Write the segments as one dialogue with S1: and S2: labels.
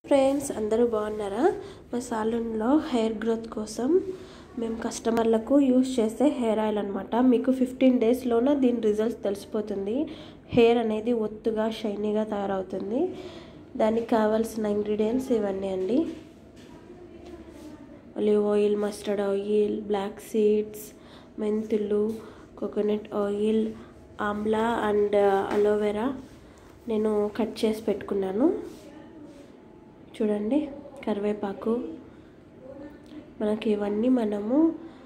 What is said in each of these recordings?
S1: friends అందరూ బాగున్నారా మా సాలూన్లో హెయిర్ గ్రోత్ కోసం మేము కస్టమర్లకు యూస్ చేసే హెయిర్ ఆయిల్ అనమాట మీకు ఫిఫ్టీన్ డేస్లోన దీని రిజల్ట్స్ తెలిసిపోతుంది హెయిర్ అనేది ఒత్తుగా షైనీగా తయారవుతుంది దానికి కావాల్సిన ఇంగ్రీడియంట్స్ ఇవన్నీ అండి olive oil mustard oil black seeds మెంతులు coconut oil amla and aloe vera నేను కట్ చేసి పెట్టుకున్నాను చూడండి కరివేపాకు మనకి ఇవన్నీ మనము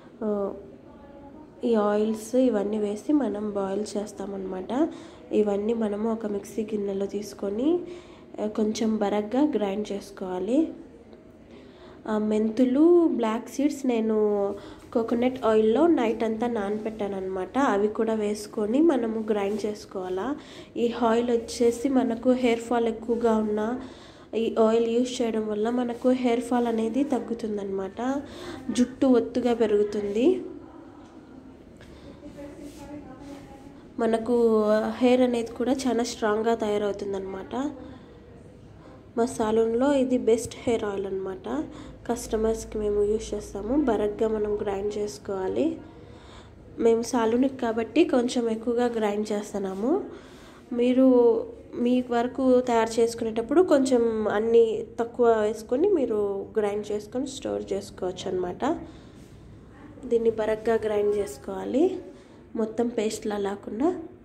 S1: ఈ ఆయిల్స్ ఇవన్నీ వేసి మనం బాయిల్ చేస్తామన్నమాట ఇవన్నీ మనము ఒక మిక్సీ గిన్నెలో తీసుకొని కొంచెం బరగ్గా గ్రైండ్ చేసుకోవాలి మెంతులు బ్లాక్ సీడ్స్ నేను కోకోనట్ ఆయిల్లో నైట్ అంతా నానపెట్టాను అనమాట అవి కూడా వేసుకొని మనము గ్రైండ్ చేసుకోవాలా ఈ ఆయిల్ వచ్చేసి మనకు హెయిర్ ఫాల్ ఎక్కువగా ఉన్న ఈ ఆయిల్ యూస్ చేయడం వల్ల మనకు హెయిర్ ఫాల్ అనేది తగ్గుతుందన్నమాట జుట్టు ఒత్తుగా పెరుగుతుంది మనకు హెయిర్ అనేది కూడా చాలా స్ట్రాంగ్గా తయారవుతుందన్నమాట మా సాలూన్లో ఇది బెస్ట్ హెయిర్ ఆయిల్ అనమాట కస్టమర్స్కి మేము యూస్ చేస్తాము బరగ్గా మనం గ్రైండ్ చేసుకోవాలి మేము సాలూన్కి కాబట్టి కొంచెం ఎక్కువగా గ్రైండ్ చేస్తున్నాము మీరు మీ వరకు తయారు చేసుకునేటప్పుడు కొంచెం అన్నీ తక్కువ వేసుకొని మీరు గ్రైండ్ చేసుకొని స్టోర్ చేసుకోవచ్చు అనమాట దీన్ని బరగ్గా గ్రైండ్ చేసుకోవాలి మొత్తం పేస్ట్లా లేకుండా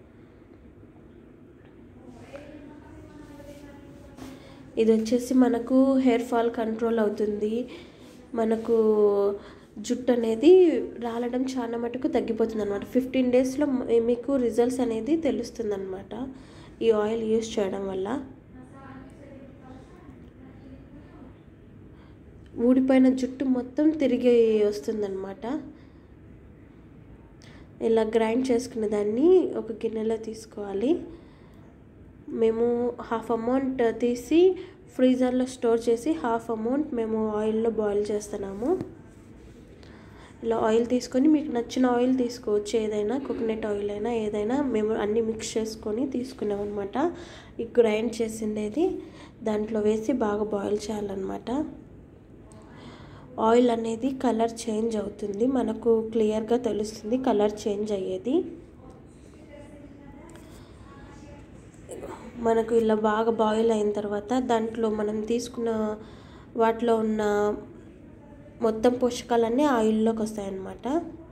S1: ఇది వచ్చేసి మనకు హెయిర్ ఫాల్ కంట్రోల్ అవుతుంది మనకు జుట్టు అనేది రాలడం చాలా మటుకు తగ్గిపోతుంది అనమాట ఫిఫ్టీన్ డేస్లో మీకు రిజల్ట్స్ అనేది తెలుస్తుంది అనమాట ఈ ఆయిల్ యూస్ చేయడం వల్ల ఊడిపోయిన జుట్టు మొత్తం తిరిగి వస్తుందన్నమాట ఇలా గ్రైండ్ చేసుకునే దాన్ని ఒక గిన్నెలో తీసుకోవాలి మేము హాఫ్ అమౌంట్ తీసి ఫ్రీజర్లో స్టోర్ చేసి హాఫ్ అమౌంట్ మేము ఆయిల్లో బాయిల్ చేస్తున్నాము ఇలా ఆయిల్ తీసుకొని మీకు నచ్చిన ఆయిల్ తీసుకోవచ్చు ఏదైనా కోకోనట్ ఆయిల్ అయినా ఏదైనా మేము అన్నీ మిక్స్ చేసుకొని తీసుకున్నాం అనమాట ఈ గ్రైండ్ చేసిండేది దాంట్లో వేసి బాగా బాయిల్ చేయాలన్నమాట ఆయిల్ అనేది కలర్ చేంజ్ అవుతుంది మనకు క్లియర్గా తెలుస్తుంది కలర్ చేంజ్ అయ్యేది మనకు ఇలా బాగా బాయిల్ అయిన తర్వాత దాంట్లో మనం తీసుకున్న వాటిలో ఉన్న మొత్తం పోషకాలన్నీ ఆయిల్లోకి వస్తాయన్నమాట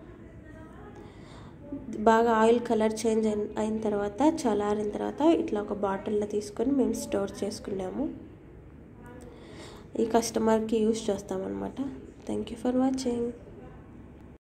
S1: బాగా ఆయిల్ కలర్ చేంజ్ అయిన తర్వాత చల్లారిన తర్వాత ఇట్లా ఒక బాటిల్లో తీసుకొని మేము స్టోర్ చేసుకున్నాము ఈ కస్టమర్కి యూస్ చేస్తామన్నమాట థ్యాంక్ యూ ఫర్ వాచింగ్